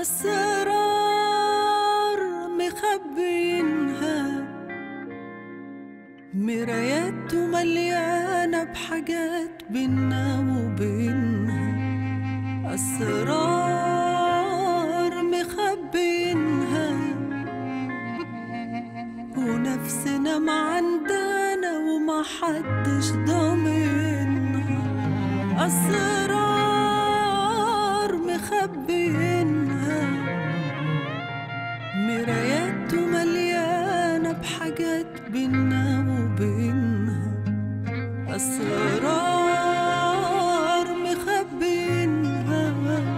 أسرار مخبينها مرايات مليانة بحاجات بينا وبينها أسرار مخبينها ونفسنا ما عندنا وما حدش ضامنها أسرار مخبينها مرايات مليانة بحاجات بينا وبينها أسرار مخبينها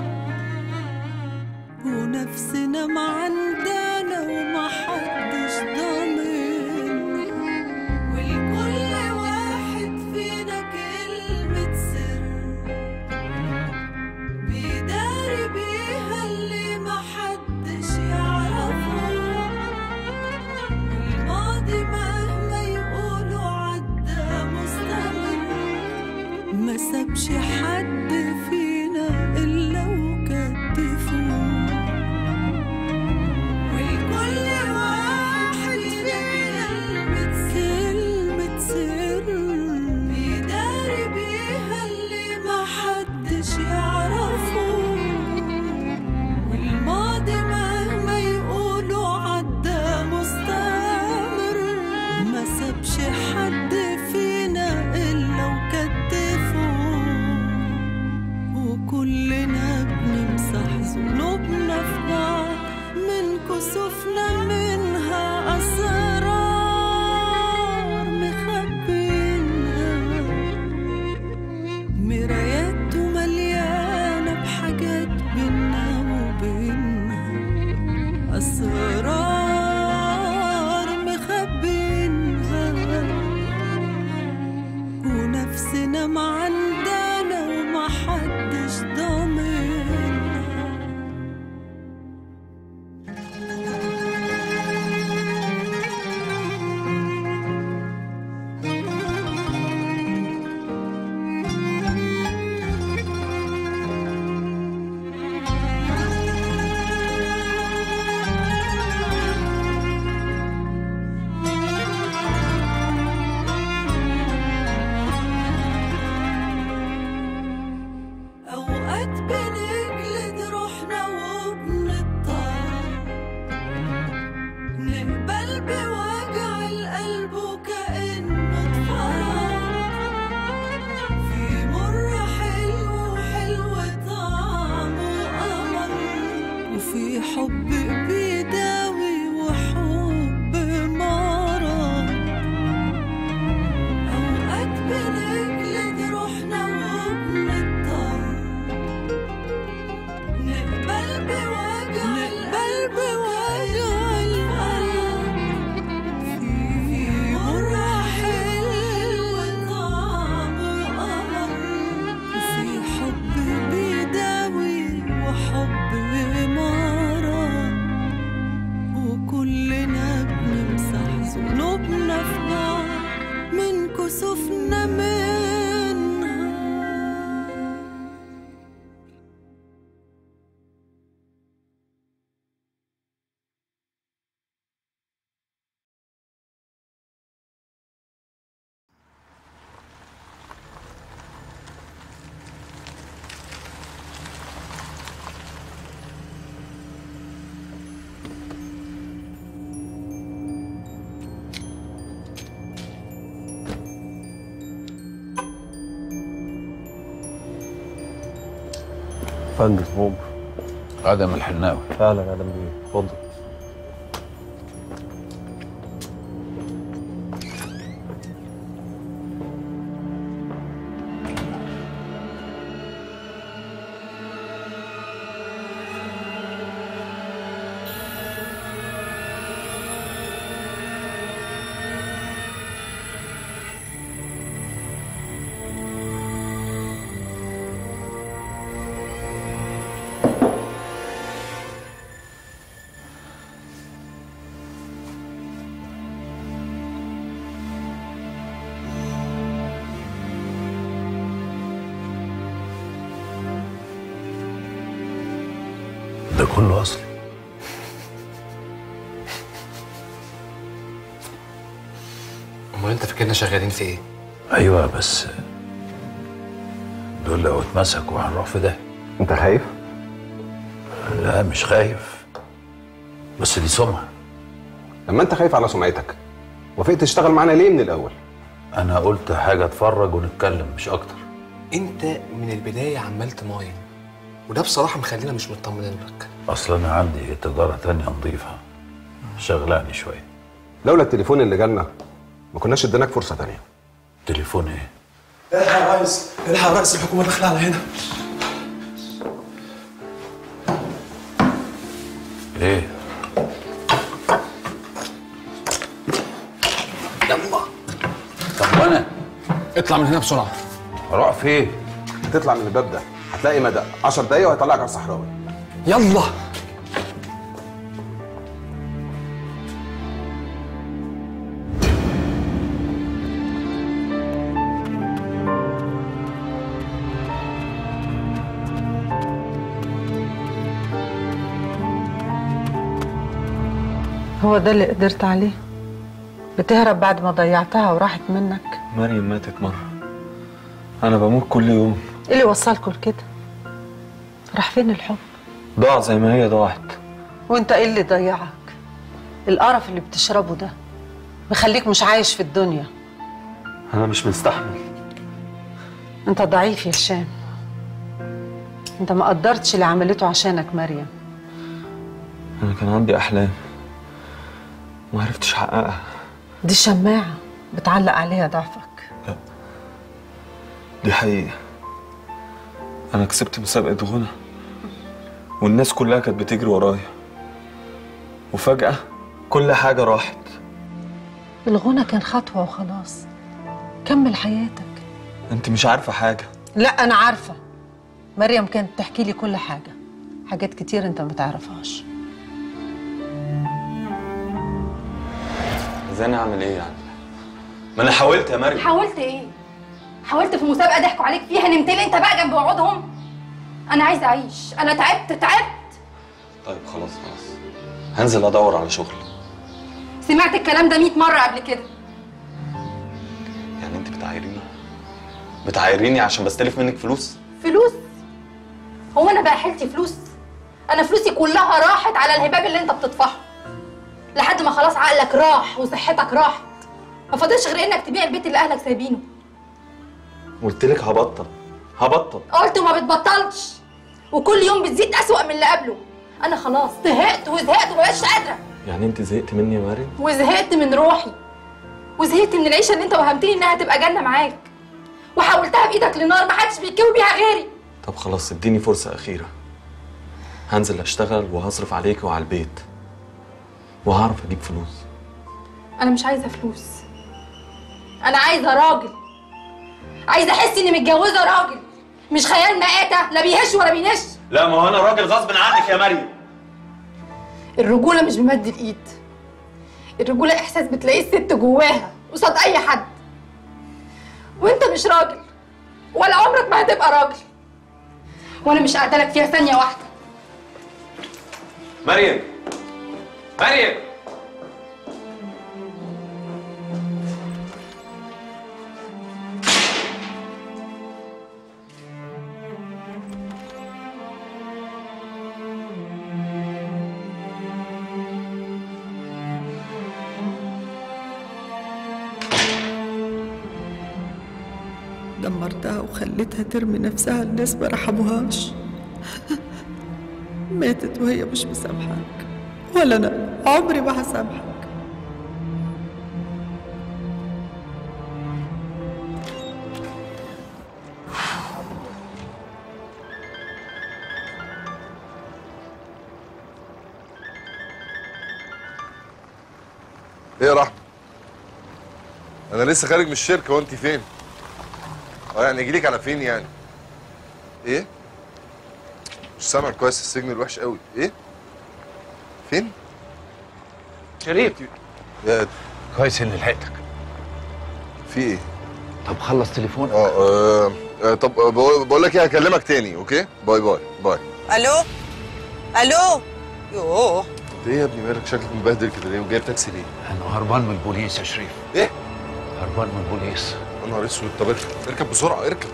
ونفسنا ما عندنا وما حدش ضامنها ولكل واحد فينا كلمة سر بيداري بيها اللي ما حدش يعرفه الماضي مهما يقولوا عدى مستمر ما سابش حد فينا إلا وكتفوه ولكل واحد فينا كلمة سر بيداري بيها اللي ما حدش يعرفه والماضي مهما يقولوا عدى مستمر ما سابش حد فينا إلا وكتفه وكلنا بنمسح ذنوبنا في بعض من كسوفنا منها أسرار مخبينها مرايات مليانة بحاجات بينا وبينها أسرار مخبينها ونفسنا ما عندنا وما حدش ضامنها أوقات بنجلد روحنا وبنضطر نقبل بوجع القلب وكأنه اتفرج في مر حلو وحلو طعمه قمر وفي حب بيداوي وحب مرض أوقات بنجلد روحنا وبنضطر نقبل بوجع نقبل بوجع القلب في مرة حلو طعمه قمر وفي حب بيداوي وحب مرض وكلنا بنمسح ذنوبنا في بعض من كسوفنا منها فندم عمر ادم الحناوي فعلا اهلا بيه اتفضل كله اصلي امال انت فاكرنا شغالين في ايه؟ ايوه بس دول لو اتمسكوا هنروح في ده انت خايف؟ لا مش خايف بس دي سمعه لما انت خايف على سمعتك وافقت تشتغل معانا ليه من الاول انا قلت حاجه اتفرج ونتكلم مش اكتر انت من البدايه عمال تماين وده بصراحه مخلينا مش مطمنين لك اصل انا عندي تجاره تانية نظيفه شغلاني شويه لولا التليفون اللي جالنا ما كناش اديناك فرصه تانية تليفون ايه الحق يا ريس الحق رئيس الحكومه داخل على هنا ايه يلا طب وانا اطلع من هنا بسرعه اروح فين تطلع من الباب ده هتلاقي مدى 10 دقايق وهيطلعك على الصحراوي يلا هو ده اللي قدرت عليه بتهرب بعد ما ضيعتها وراحت منك مريم ماتت مره انا بموت كل يوم ايه اللي وصلكوا لكده راح فين الحب ضاع زي ما هي ضاعت وانت ايه اللي ضيعك القرف اللي بتشربه ده مخليك مش عايش في الدنيا انا مش مستحمل انت ضعيف يا هشام انت ما قدرتش اللي عملته عشانك مريم انا كان عندي احلام ما عرفتش احققها دي شماعة بتعلق عليها ضعفك دي حقيقه انا كسبت مسابقه غنى والناس كلها كانت بتجري ورايا وفجاه كل حاجه راحت الغنى كان خطوة وخلاص كمل حياتك انت مش عارفه حاجه لا أنا عارفة مريم كانت تحكي لي كل حاجة حاجات كتير أنت ما تعرفهاش ازاي انا اعمل ايه يعني ما انا حاولت يا مريم حاولت ايه؟ حاولت في مسابقة ضحكوا عليك فيها نمت لي انت بقى جنب وعودهم؟ أنا عايزة أعيش، أنا تعبت تعبت، طيب خلاص خلاص هنزل ادور على شغل سمعت الكلام ده 100 مرة قبل كده، يعني انت بتعايريني بتعايريني عشان بستلف منك فلوس فلوس؟ هو أنا بقى حيلتي فلوس؟ أنا فلوسي كلها راحت على الهباب اللي أنت بتطفحه لحد ما خلاص عقلك راح وصحتك راحت ما فاضلش غير إنك تبيع البيت اللي أهلك سايبينه، قلت لك هبطل هبطل قلت وما بتبطلش وكل يوم بتزيد أسوأ من اللي قبله، أنا خلاص زهقت وزهقت ومبقتش قادرة يعني انت زهقت مني يا مريم وزهقت من روحي وزهقت من العيشه اللي انت وهمتني انها تبقى جنه معاك وحولتها بايدك لنار ما حدش بيتكوي بيها غيري طب خلاص اديني فرصة أخيرة هنزل أشتغل وهصرف عليك وعلى البيت وهعرف أجيب فلوس انا مش عايزه فلوس انا عايزه راجل عايزه احس اني متجوزه راجل مش خيال مآتة لا بيهش ولا بينش لا ما هو أنا راجل غصب عنك يا مريم الرجوله مش بمد الايد الرجوله احساس بتلاقيه الست جواها قصاد اي حد وانت مش راجل ولا عمرك ما هتبقى راجل وانا مش قاعده لك فيها ثانيه واحده مريم مريم دمرتها وخليتها ترمي نفسها الناس ما رحموهاش ماتت وهي مش مسامحاك ولا انا عمري ما هسامحك ايه يا رحمة؟ انا لسه خارج من الشركة وانت فين؟ اه يعني اجيلك على فين يعني؟ ايه؟ مش سامع كويس السجن الوحش قوي، ايه؟ فين؟ شريف يا كويس اني لحقتك في ايه؟ طب خلص تليفونك اه آه، آه، طب آه، بقول بقول لك ايه هكلمك تاني اوكي؟ باي باي باي الو الو يوه انت ايه يا ابني مالك شكلك مبهدل كده ليه وجايب تاكسي ليه؟ انا هربان من البوليس يا شريف ايه؟ هربان من البوليس يا نهار اسود طب اركب اركب بسرعه اركب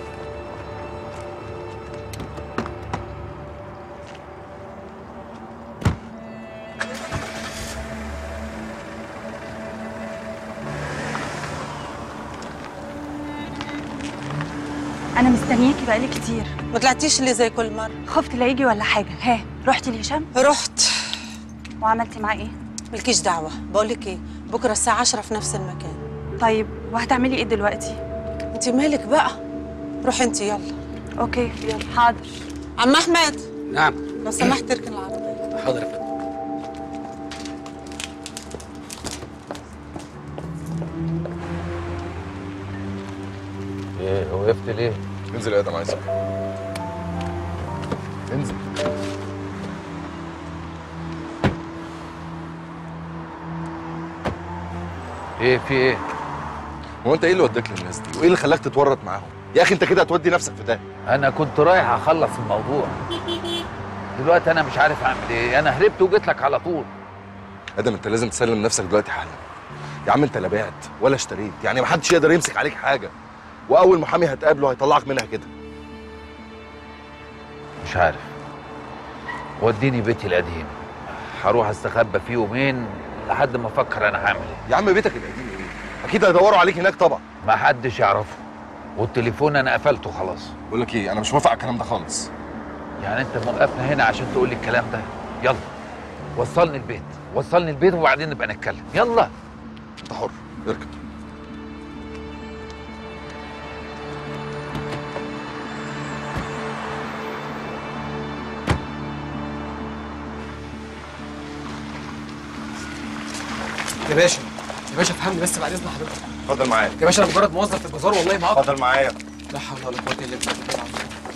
انا مستنياكي بقالي كتير ما طلعتيش ليه زي كل مره خفت لا يجي ولا حاجه ها رحتي لهشام رحت وعملتي معاه ايه ملكيش دعوه بقول لك ايه بكره الساعه 10 في نفس المكان طيب وهتعملي ايه دلوقتي انت مالك بقى روحي انت يلا اوكي يلا حاضر عم احمد نعم لو سمحت اركن العربيه حاضر يا فندم ايه وقفت ليه؟ انزل يا ادم عايزك انزل ايه في ايه؟ هو انت ايه اللي وداك للناس دي؟ وايه اللي خلاك تتورط معاهم؟ يا اخي انت كده هتودي نفسك في ده انا كنت رايح اخلص الموضوع دلوقتي انا مش عارف اعمل ايه انا هربت وجيت لك على طول ادم انت لازم تسلم نفسك دلوقتي حالا يا عم انت لا بعت ولا اشتريت يعني ما حدش يقدر يمسك عليك حاجه واول محامي هتقابله هيطلعك منها كده مش عارف وديني بيتي القديم هروح استخبى فيه يومين لحد ما افكر انا هعمل ايه يا عم بيتك القديم ايه اكيد هيدوروا عليك هناك طبعا ما حدش يعرفه والتليفون انا قفلته خلاص بقول لك ايه انا مش موافق على الكلام ده خالص يعني انت موقفنا هنا عشان تقول لي الكلام ده يلا وصلني البيت وصلني البيت وبعدين نبقى نتكلم يلا انت حر اركب يا باشا يا باشا فهمني بس بعد اذن حضرتك اتفضل معايا يا باشا انا مجرد موظف في البازار والله ما اقدر اتفضل معايا لا حول ولا قوه الا بالله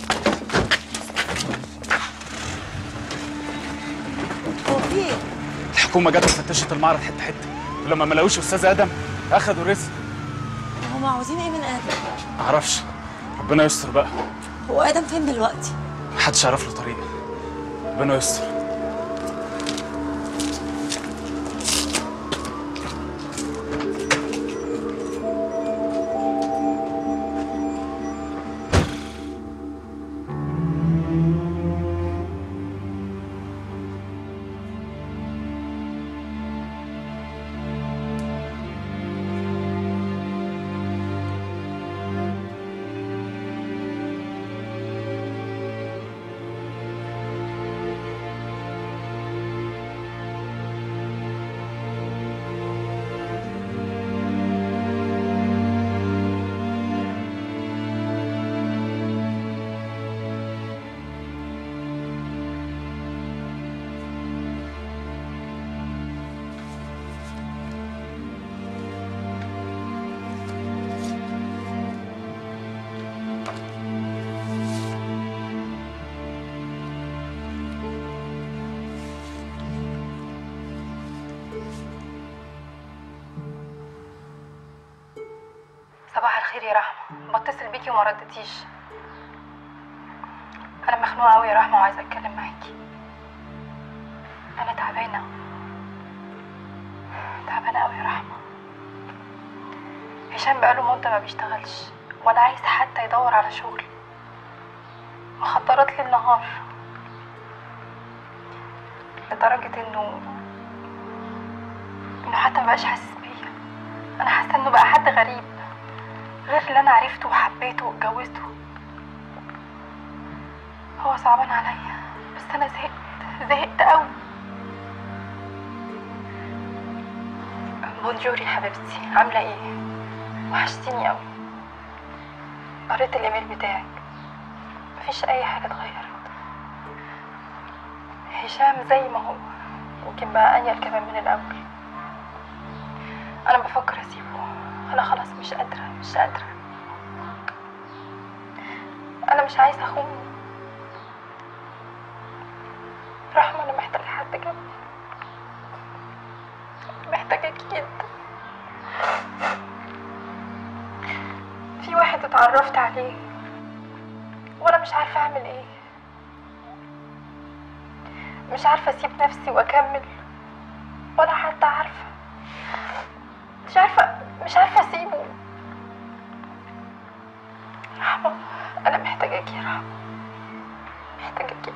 هو في ايه الحكومه جت وفتشت المعرض حته حته ولما ما لقوش استاذ ادم اخدوا رزق هم عاوزين ايه من ادم معرفش ربنا يستر بقى هو ادم فين دلوقتي محدش عرف له طريق ربنا يستر صباح الخير يا رحمة بتصل بيكي وما ردتيش أنا مخنوقة أوي يا رحمة وعايزة أتكلم معاكي أنا تعبانة تعبانة أوي يا رحمة هشام بقاله مدة ما بيشتغلش ولا عايز حتى يدور على شغل مخدرات ليل نهار لدرجة إنه إنه حتى مبقاش حاسس بيا أنا حاسة إنه بقى حد غريب غير اللي انا عرفته وحبيته واتجوزته هو صعبان عليا بس انا زهقت زهقت قوي بونجوري حبيبتي عامله ايه وحشتيني قوي قريت الايميل بتاعك مفيش اي حاجه اتغيرت هشام زي ما هو يمكن بقى انيل كمان من الاول انا بفكر اسيبه انا خلاص مش قادره مش قادره انا مش عايزه اخون رحمه انا محتاجه حد جنبي محتاجاك جدا في واحد اتعرفت عليه وانا مش عارفه اعمل ايه مش عارفة أسيب نفسي وأكمل ولا حتى عارفة مش عارفة مش عارفة أسيبه رحمة أنا محتاجاك يا رحمة محتاجاك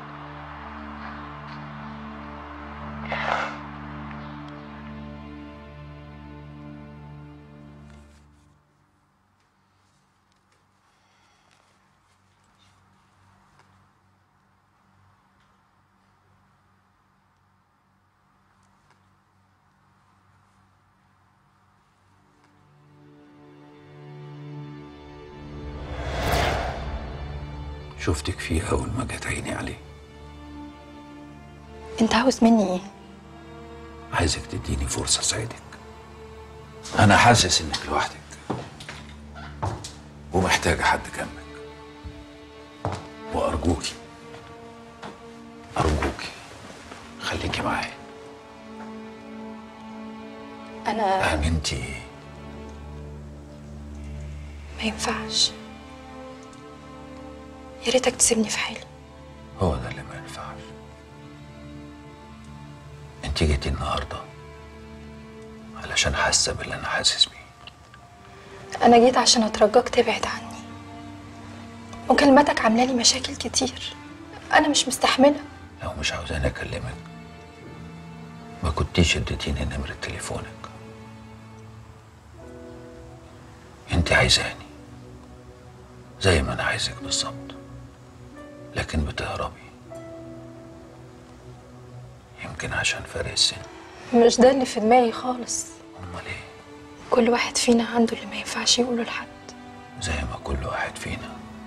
شفتك فيه أول ما جت عيني عليه أنت عاوز مني إيه؟ عايزك تديني فرصة أساعدك أنا حاسس إنك لوحدك ومحتاجة حد جنبك وأرجوكي أرجوكي خليكي معايا أنا آمنتي ما ينفعش يا ريتك تسيبني في حالي هو ده اللي ما ينفعش انت جيتي النهارده علشان حاسه باللي انا حاسس بيه أنا جيت عشان أترجاك تبعد عني مكالماتك عاملة لي مشاكل كتير أنا مش مستحملة لو مش عاوزاني اكلمك ما كنتيش اديتيني نمرة تليفونك انت عايزاني زي ما انا عايزك بالظبط لكن بتهربي يمكن عشان فرق السن مش ده اللي في دماغي خالص امال ايه كل واحد فينا عنده اللي ما ينفعش يقوله لحد زي ما كل واحد فينا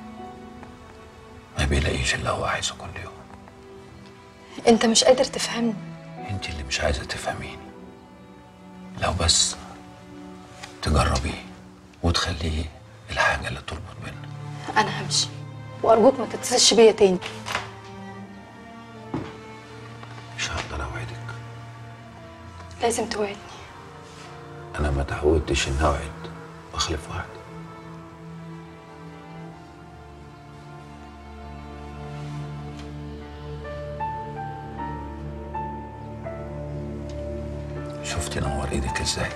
ما بيلاقيش اللي هو عايزه كل يوم أنت مش قادر تفهمني انت اللي مش عايزه تفهميني لو بس تجربيه وتخليه الحاجه اللي تربط بينا أنا همشي وأرجوك ما تتصلش بيا تاني مش هقدر اوعدك لازم توعدني انا ما تعودتش ان اوعد واخلف وعد شفتي نور ايدك ازاي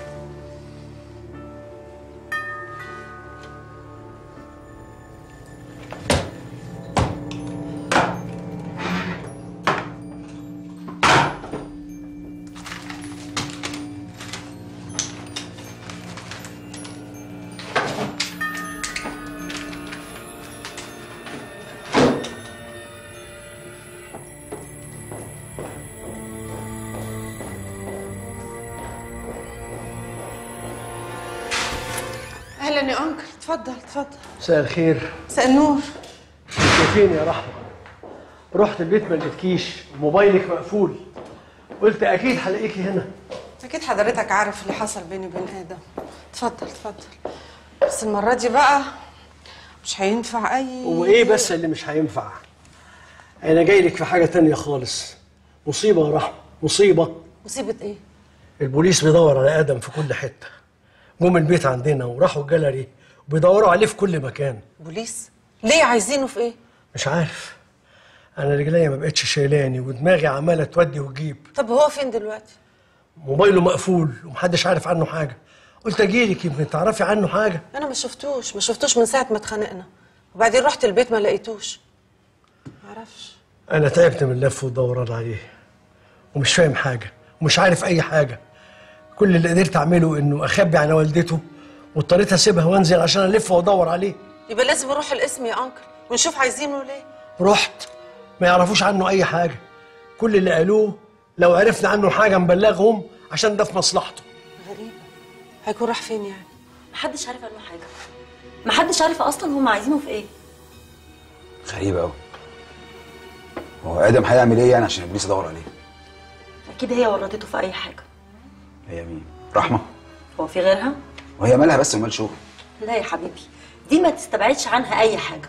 اهلا يا انكل اتفضل اتفضل مساء الخير مساء النور انت فين يا رحمه رحت البيت ما لقيتكيش موبايلك مقفول قلت اكيد هلاقيكي هنا اكيد حضرتك عارف اللي حصل بيني وبين ادم اتفضل اتفضل بس المره دي بقى مش هينفع اي وايه بس اللي مش هينفع انا جاي لك في حاجه تانية خالص مصيبه يا رحمه مصيبه مصيبه ايه البوليس بيدور على ادم في كل حته جم البيت عندنا وراحوا الجاليري وبيدوروا عليه في كل مكان بوليس ليه عايزينه في ايه مش عارف انا رجليا ما بقتش شايلاني ودماغي عماله تودي وتجيب طب هو فين دلوقتي موبايله مقفول ومحدش عارف عنه حاجه قلت اجيلك يمكن تعرفي عنه حاجه انا ما شفتوش ما شفتوش من ساعه ما اتخانقنا وبعدين رحت البيت ما لقيتوش معرفش انا تعبت من اللف والدوران عليه ومش فاهم حاجه ومش عارف اي حاجه كل اللي قدرت اعمله انه اخبي عن والدته واضطريت اسيبها وانزل عشان الف وادور عليه يبقى لازم نروح القسم يا انكل ونشوف عايزينه ليه رحت ما يعرفوش عنه اي حاجه كل اللي قالوه لو عرفنا عنه حاجه نبلغهم عشان ده في مصلحته غريبه هيكون راح فين يعني محدش عارف عنه حاجه محدش عارف اصلا هم عايزينه في ايه غريبة أوي هو آدم هيعمل إيه يعني عشان البوليس يدور عليه؟ اكيد هي ورطته في اي حاجه هي مين؟ رحمة؟ هو في غيرها وهي مالها بس ومال شغل؟ لا يا حبيبي دي ما تستبعدش عنها اي حاجه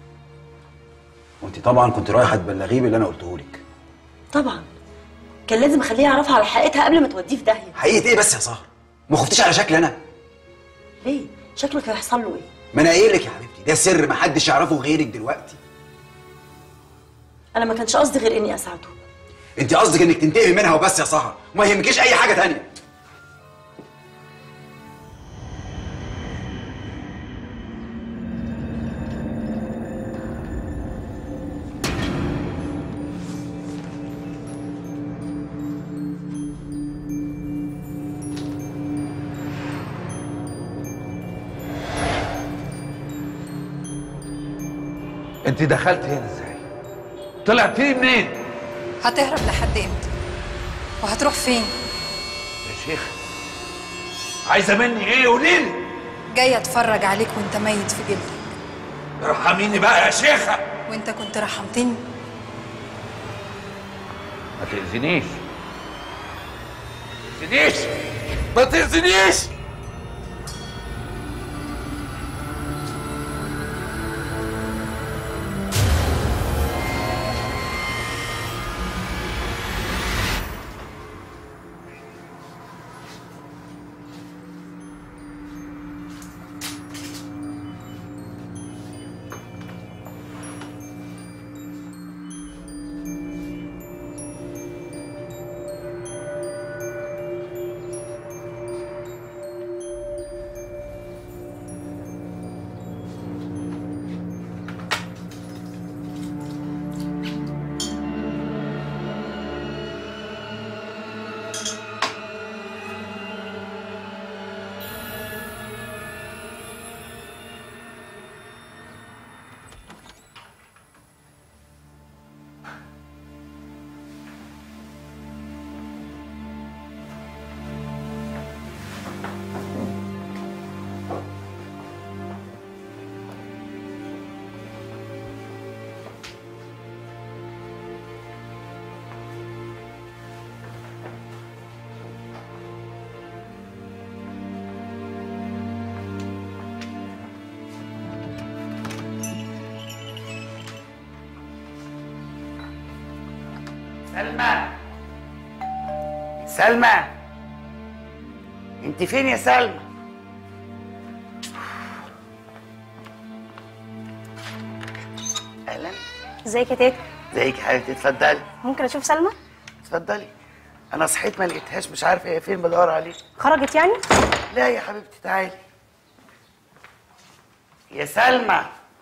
وأنت طبعا كنت رايحة تبلغيه باللي أنا قلته لك طبعا كان لازم اخليها يعرفها على حقيقتها قبل ما توديه في داهيه حقيقة إيه بس يا سهر؟ ما خفتيش على شكلي أنا؟ ليه شكلك هيحصل له ايه ما أنا قايل لك يا حبيبتي ده سر محدش يعرفه غيرك دلوقتي انا ما كانش قصدي غير اني اساعده انت قصدك انك تنتقمي منها وبس يا سهر وما يهمكيش اي حاجه تانية انت دخلت هنا ازاي طلعت لي منين هتهرب لحد امتى وهتروح فين يا شيخ عايزه مني ايه قولي لي جاي اتفرج عليك وانت ميت في جلدك ارحميني بقى يا شيخه وانت كنت رحمتني ما تاذينيش ما تاذينيش ما تاذينيش سلمى سلمى انت فين يا سلمى اهلا ازيك يا تيتا ازيك يا حبيبتي اتفضلي ممكن اشوف سلمى اتفضلي انا صحيت ما لقيتهاش مش عارفه هي فين بدور عليها خرجت يعني لا يا حبيبتي تعالي يا سلمى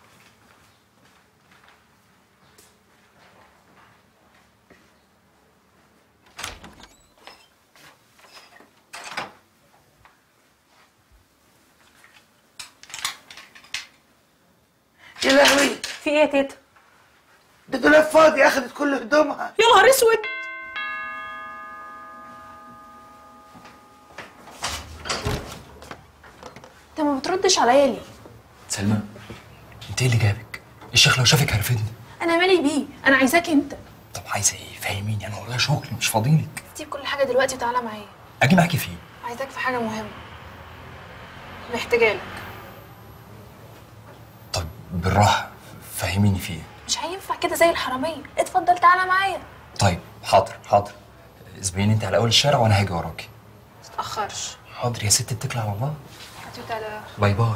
يا لهوي في ايه يا تيتا ده دولاب فاضي اخدت كل هدومها يا نهار اسود انت ما بتردش عليا ليه سلمى انت ايه اللي جابك؟ الشيخ لو شافك هيرفدني انا مالي بيه انا عايزاك انت طب عايزه ايه؟ فهميني انا ورايا شغل مش فاضيلك سيب كل حاجه دلوقتي وتعالى معايا اجي معاكي فين؟ عايزاك في حاجه مهمه محتاجالك بالراحه فهميني في ايه؟ مش هينفع كده زي الحراميه اتفضل تعالى معايا طيب حاضر حاضر اسبقيني انت على اول الشارع وانا هاجي وراكي متتاخرش حاضر يا ست اتكلي على الله هاتي تعالى باي باي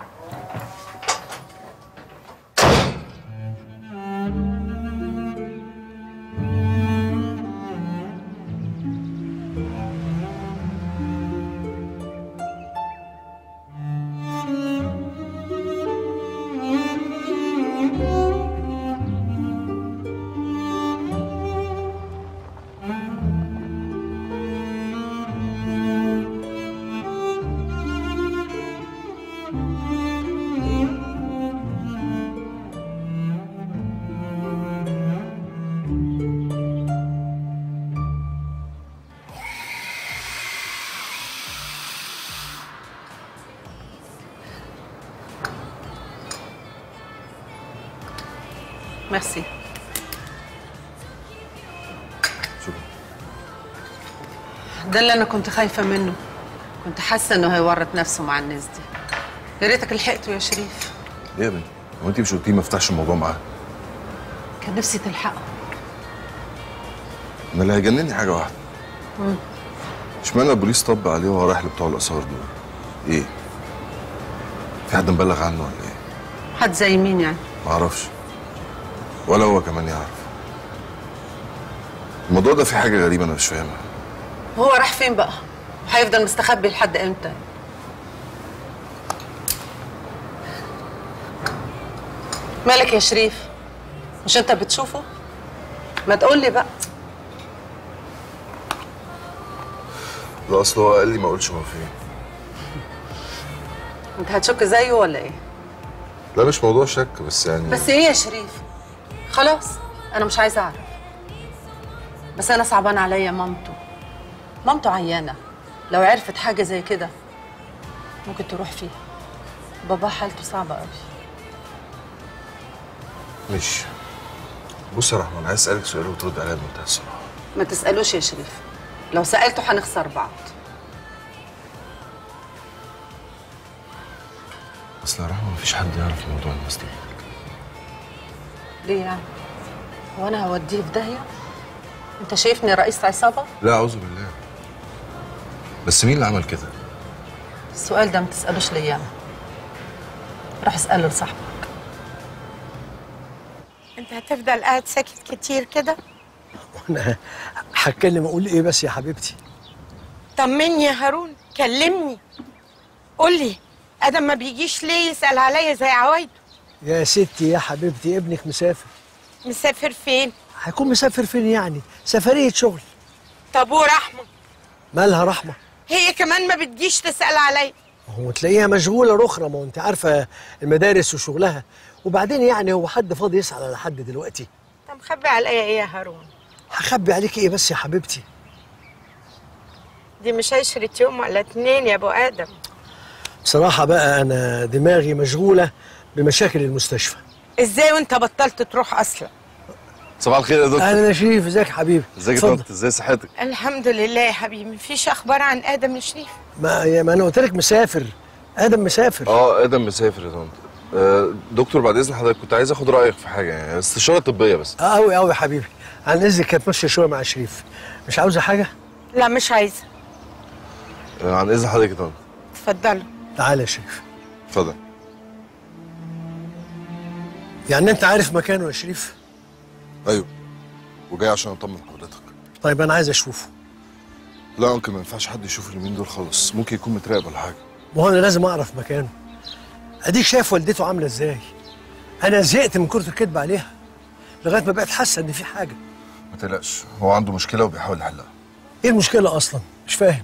ميرسي ده اللي انا كنت خايفه منه كنت حاسه انه هيورط نفسه مع الناس دي يا ريتك لحقته يا شريف ليه يا بنتي؟ هو انت مش قلتي ما افتحش الموضوع معاه؟ كان نفسي تلحقه انا اللي هيجنني حاجه واحده مم. اشمعنى البوليس طب عليه وهو رايح لبتوع الاثار دول؟ ايه؟ في حد مبلغ عنه ولا ايه؟ حد زي مين يعني ما اعرفش ولا هو كمان يعرف الموضوع ده فيه حاجه غريبه انا مش فاهمها هو راح فين بقى هيفضل مستخبي لحد امتى مالك يا شريف مش انت بتشوفه ما تقول لي بقى لا اصل هو قال لي ما اقولش هو فين انت هتشك زيه ولا ايه لا مش موضوع شك بس يعني بس ايه يا شريف خلاص انا مش عايزه اعرف بس انا صعبان عليا مامته مامته عيانه لو عرفت حاجه زي كده ممكن تروح فيها بابا حالته صعبه قوي مش بص يا رحمن عايز اسالك سؤال وترد عليا بمنتهى الصراحه ما تسالوش يا شريف لو سالته هنخسر بعض اصل يا رحمن مفيش حد يعرف موضوع الناس دي ليه يعني هو انا هوديه في داهيه انت شايفني رئيس عصابه لا اعوذ بالله بس مين اللي عمل كده السؤال ده ما تسالوش ليا انا روح اساله لصاحبك انت هتفضل قاعد ساكت كتير كده انا هتكلم اقول ايه بس يا حبيبتي طمني يا هارون كلمني قول لي ادم ما بيجيش ليه يسال عليا زي عوايده يا ستي يا حبيبتي ابنك مسافر مسافر فين هيكون مسافر فين يعني سفرية شغل طب ورحمه مالها رحمة هي كمان ما بتجيش تسال عليا هو تلاقيها مشغولة رخرة ما هو انت عارفة المدارس وشغلها وبعدين يعني هو حد فاضي يسأل على حد دلوقتي انت مخبي عليا ايه يا هارون هخبي عليك ايه بس يا حبيبتي دي مش عشرة يوم ولا اتنين يا ابو ادم بصراحة بقى أنا دماغي مشغولة بمشاكل المستشفى ازاي وانت بطلت تروح اصلا صباح الخير يا دكتور أهلا يا شريف ازيك يا حبيبي ازيك يا اتفضل. طنط ازاي صحتك الحمد لله يا حبيبي مفيش اخبار عن ادم الشريف ما, يا ما أنا قلت لك مسافر آدم مسافر اه ادم مسافر يا طنط آه، دكتور بعد اذن حضرتك كنت عايز اخد رايك في حاجه يعني استشاره طبيه بس اه قوي قوي يا حبيبي عن اذنك كانت ماشيه شويه مع شريف مش عاوزه حاجه لا مش عايزه آه، عن اذن حضرتك يا طنط اتفضلوا تعالى يا شريف اتفضل يعني انت عارف مكانه يا شريف ايوه وجاي عشان اطمن حضرتك طيب انا عايز اشوفه لا انكل ما ينفعش حد يشوف اليومين دول خالص ممكن يكون متراقب ولا حاجه ما هو انا لازم اعرف مكانه اديك شايف والدته عامله ازاي انا زهقت من كره الكذب عليها لغايه ما بقت حاسه ان في حاجه ما تقلقش هو عنده مشكله وبيحاول يحلها ايه المشكله اصلا مش فاهم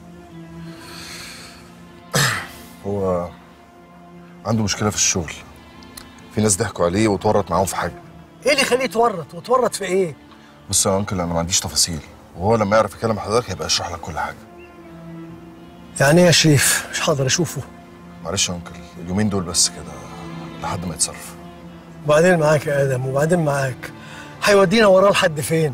هو عنده مشكله في الشغل في ناس ضحكوا عليه واتورط معاهم في حاجه ايه اللي يخليه يتورط وتورط في ايه بص يا انكل انا ما عنديش تفاصيل وهو لما يعرف يكلم حضرتك هيبقى يشرح لك كل حاجه يعني ايه يا شريف مش هقدر اشوفه معلش يا انكل اليومين دول بس كده لحد ما يتصرف وبعدين معاك يا ادم وبعدين معاك هيودينا وراه لحد فين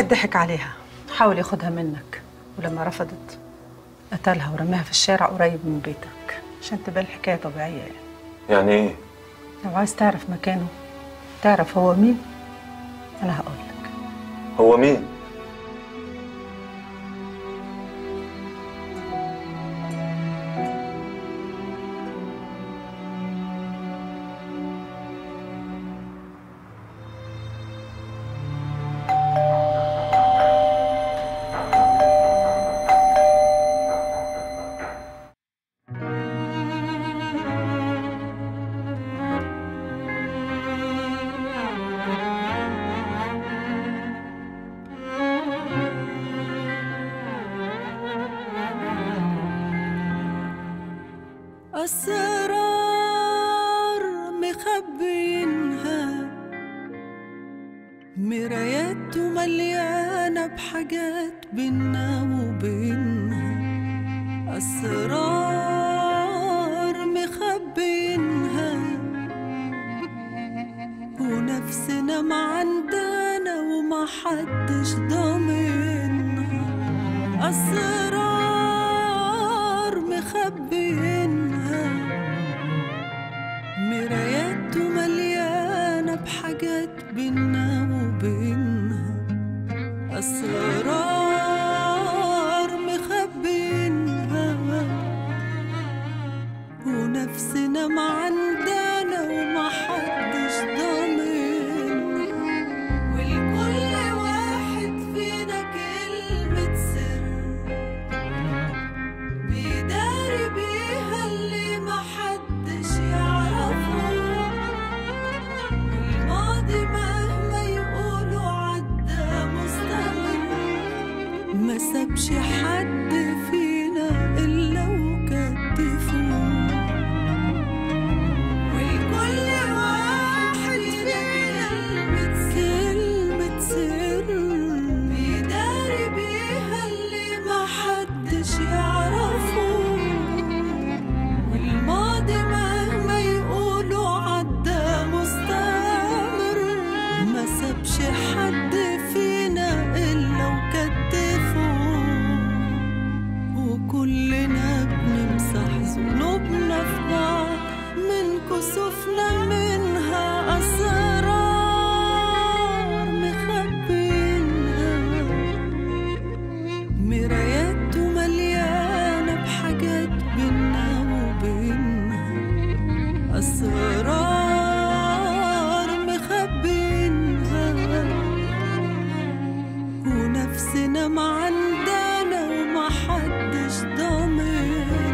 واحد ضحك عليها حاول ياخدها منك ولما رفضت قتلها ورماها في الشارع قريب من بيتك عشان تبان الحكايه طبيعيه يعني يعني ايه لو عايز تعرف مكانه تعرف هو مين انا هقول هو مين أسرار مخبينها مرايات مليانة بحاجات بينا وبينها أسرار مخبينها ونفسنا معندنا وما حدش ضامنها أسرار مخبينها مرايات مليانة بحاجات بينا وبينها أسرار مخبينها ونفسنا معندنا وما حدش ضامنها ولكل واحد فينا كلمة سر بيداري بيها اللي محدش يعرفه الماضي مهما يقولوا عدى مستمر ما سابش حد فينا إلا وكتفوه ولكل واحد فينا كلمة سر بيداري بيها اللي محدش يعرفه والماضي مهما يقولوا عدى مستمر ما سابش حد فينا إلا وكتفه وكلنا بنمسح ذنوبنا في بعض من كسوفنا منها أسرار مخبينها مرايات مليانة بحاجات بينا وبينها أسرار مخبينها ونفسنا معندنا وما حدش ضامنها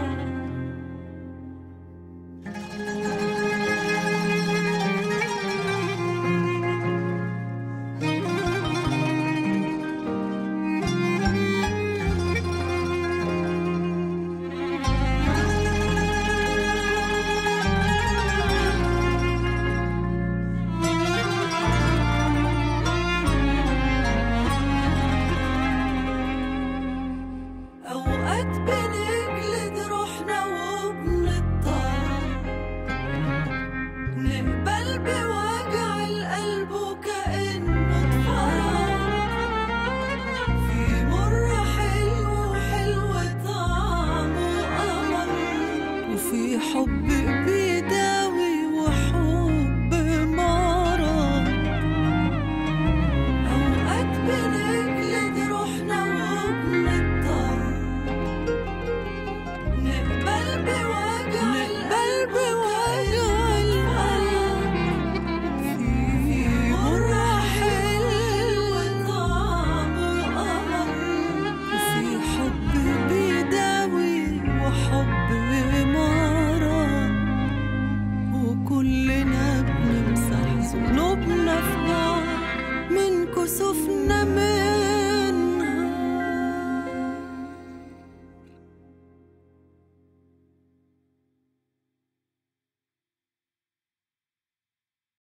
أوقات بنجلد روحنا وبنضطر نقبل بوجع القلب وكأنه اتفرج في مر حلو وحلو طعمه قمر وفي حب بيداوي وحب مرض أوقات بنجلد روحنا وبنضطر نقبل بوجع نقبل بوجع القلب في مر حلو طعمه قمر وفي حب بيداوي وحب مرض وكلنا بنمسح ذنوبنا في بعض من كسوفنا من